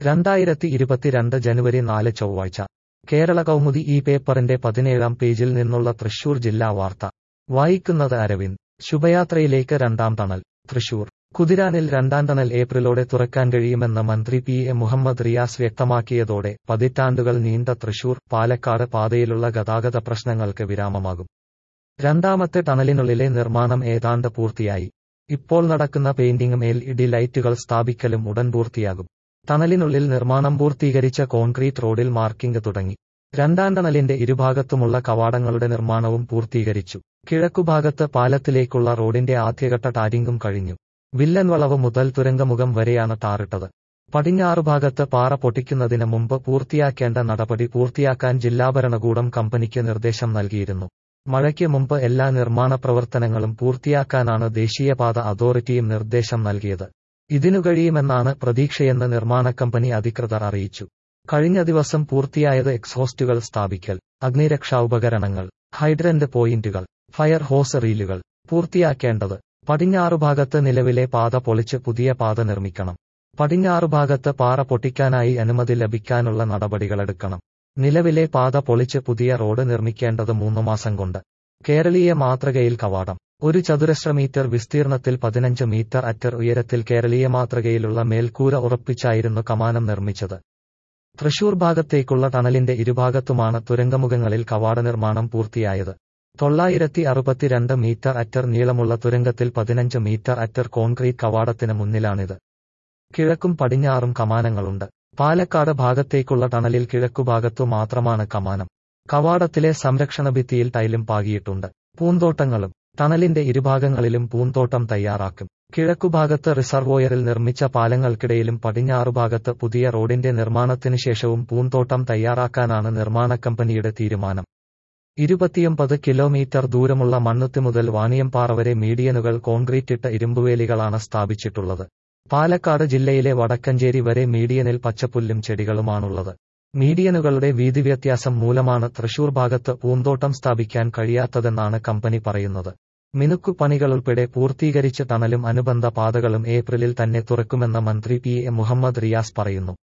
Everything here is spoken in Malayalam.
രണ്ടായിരത്തി ഇരുപത്തിരണ്ട് ജനുവരി നാല് ചൊവ്വാഴ്ച കേരള കൗമുദി ഈ പേപ്പറിന്റെ പതിനേഴാം പേജിൽ നിന്നുള്ള തൃശൂർ ജില്ലാ വാർത്ത വായിക്കുന്നത് അരവിന്ദ് ശുഭയാത്രയിലേക്ക് രണ്ടാം ടണൽ തൃശൂർ കുതിരാനിൽ രണ്ടാം ടണൽ ഏപ്രിലോടെ തുറക്കാൻ കഴിയുമെന്ന് മന്ത്രി പി എ മുഹമ്മദ് റിയാസ് വ്യക്തമാക്കിയതോടെ പതിറ്റാണ്ടുകൾ നീണ്ട തൃശൂർ പാലക്കാട് പാതയിലുള്ള ഗതാഗത പ്രശ്നങ്ങൾക്ക് വിരാമമാകും രണ്ടാമത്തെ ടണലിനുള്ളിലെ നിർമ്മാണം ഏതാണ്ട് പൂർത്തിയായി ഇപ്പോൾ നടക്കുന്ന പെയിന്റിംഗും എൽ ഇ ഡി ലൈറ്റുകൾ സ്ഥാപിക്കലും ഉടൻ പൂർത്തിയാകും ടണലിനുള്ളിൽ നിർമ്മാണം പൂർത്തീകരിച്ച കോൺക്രീറ്റ് റോഡിൽ മാർക്കിംഗ് തുടങ്ങി രണ്ടാം ടണലിന്റെ ഇരുഭാഗത്തുമുള്ള കവാടങ്ങളുടെ നിർമ്മാണവും പൂർത്തീകരിച്ചു കിഴക്കുഭാഗത്ത് പാലത്തിലേക്കുള്ള റോഡിന്റെ ആദ്യഘട്ട ടാരിങ്ങും കഴിഞ്ഞു വില്ലൻ വളവ് മുതൽ തുരങ്കമുഖം വരെയാണ് ടാറിട്ടത് പടിഞ്ഞാറുഭാഗത്ത് പാറ പൊട്ടിക്കുന്നതിന് മുമ്പ് പൂർത്തിയാക്കേണ്ട നടപടി പൂർത്തിയാക്കാൻ ജില്ലാ ഭരണകൂടം കമ്പനിക്ക് നിർദ്ദേശം നൽകിയിരുന്നു മഴയ്ക്ക് മുമ്പ് എല്ലാ നിർമ്മാണ പ്രവർത്തനങ്ങളും പൂർത്തിയാക്കാനാണ് ദേശീയപാത അതോറിറ്റിയും നിർദ്ദേശം നൽകിയത് ഇതിനു കഴിയുമെന്നാണ് പ്രതീക്ഷയെന്ന് നിർമ്മാണ കമ്പനി അധികൃതർ അറിയിച്ചു കഴിഞ്ഞ ദിവസം പൂർത്തിയായത് എക്സോസ്റ്റുകൾ സ്ഥാപിക്കൽ അഗ്നിരക്ഷാ ഉപകരണങ്ങൾ ഹൈഡ്രന്റ് പോയിന്റുകൾ ഫയർ ഹോസ് റീലുകൾ പൂർത്തിയാക്കേണ്ടത് പടിഞ്ഞാറുഭാഗത്ത് നിലവിലെ പാത പൊളിച്ച് പുതിയ പാത നിർമ്മിക്കണം പടിഞ്ഞാറുഭാഗത്ത് പാറ പൊട്ടിക്കാനായി അനുമതി ലഭിക്കാനുള്ള നടപടികളെടുക്കണം നിലവിലെ പാത പൊളിച്ച് പുതിയ റോഡ് നിർമ്മിക്കേണ്ടത് മൂന്നു മാസം കൊണ്ട് കേരളീയ മാതൃകയിൽ കവാടം ഒരു ചതുരശ്ര മീറ്റർ വിസ്തീർണത്തിൽ പതിനഞ്ച് മീറ്റർ അറ്റർ ഉയരത്തിൽ കേരളീയ മാതൃകയിലുള്ള മേൽക്കൂര ഉറപ്പിച്ചായിരുന്നു കമാനം നിർമ്മിച്ചത് തൃശൂർ ഭാഗത്തേക്കുള്ള ടണലിന്റെ ഇരുഭാഗത്തുമാണ് തുരങ്കമുഖങ്ങളിൽ കവാട നിർമ്മാണം പൂർത്തിയായത് തൊള്ളായിരത്തി അറുപത്തിരണ്ട് മീറ്റർ അറ്റർ നീളമുള്ള തുരങ്കത്തിൽ പതിനഞ്ച് മീറ്റർ അറ്റർ കോൺക്രീറ്റ് കവാടത്തിന് മുന്നിലാണിത് കിഴക്കും പടിഞ്ഞാറും കമാനങ്ങളുണ്ട് പാലക്കാട് ഭാഗത്തേക്കുള്ള ടണലിൽ കിഴക്കുഭാഗത്തു മാത്രമാണ് കമാനം കവാടത്തിലെ സംരക്ഷണ ഭിത്തിയിൽ ടൈലും പാകിയിട്ടുണ്ട് പൂന്തോട്ടങ്ങളും ടണലിന്റെ ഇരുഭാഗങ്ങളിലും പൂന്തോട്ടം തയ്യാറാക്കും കിഴക്കുഭാഗത്ത് റിസർവോയറിൽ നിർമ്മിച്ച പാലങ്ങൾക്കിടയിലും പടിഞ്ഞാറുഭാഗത്ത് പുതിയ റോഡിന്റെ നിർമ്മാണത്തിനു ശേഷവും പൂന്തോട്ടം തയ്യാറാക്കാനാണ് നിർമ്മാണ കമ്പനിയുടെ തീരുമാനം ഇരുപത്തിയൊമ്പത് കിലോമീറ്റർ ദൂരമുള്ള മണ്ണുത്തി മുതൽ വാണിയംപാറ വരെ മീഡിയനുകൾ കോൺക്രീറ്റിട്ട ഇരുമ്പുവേലികളാണ് സ്ഥാപിച്ചിട്ടുള്ളത് പാലക്കാട് ജില്ലയിലെ വടക്കഞ്ചേരി വരെ മീഡിയനിൽ പച്ചപ്പുല്ലും ചെടികളുമാണുള്ളത് മീഡിയനുകളുടെ വീതി വ്യത്യാസം മൂലമാണ് തൃശൂർ ഭാഗത്ത് പൂന്തോട്ടം സ്ഥാപിക്കാൻ കഴിയാത്തതെന്നാണ് കമ്പനി പറയുന്നത് മിനുക്കുപണികളുൾപ്പെടെ പൂർത്തീകരിച്ച ടണലും അനുബന്ധ പാതകളും ഏപ്രിലിൽ തന്നെ തുറക്കുമെന്ന് മന്ത്രി പി എ മുഹമ്മദ് റിയാസ് പറയുന്നു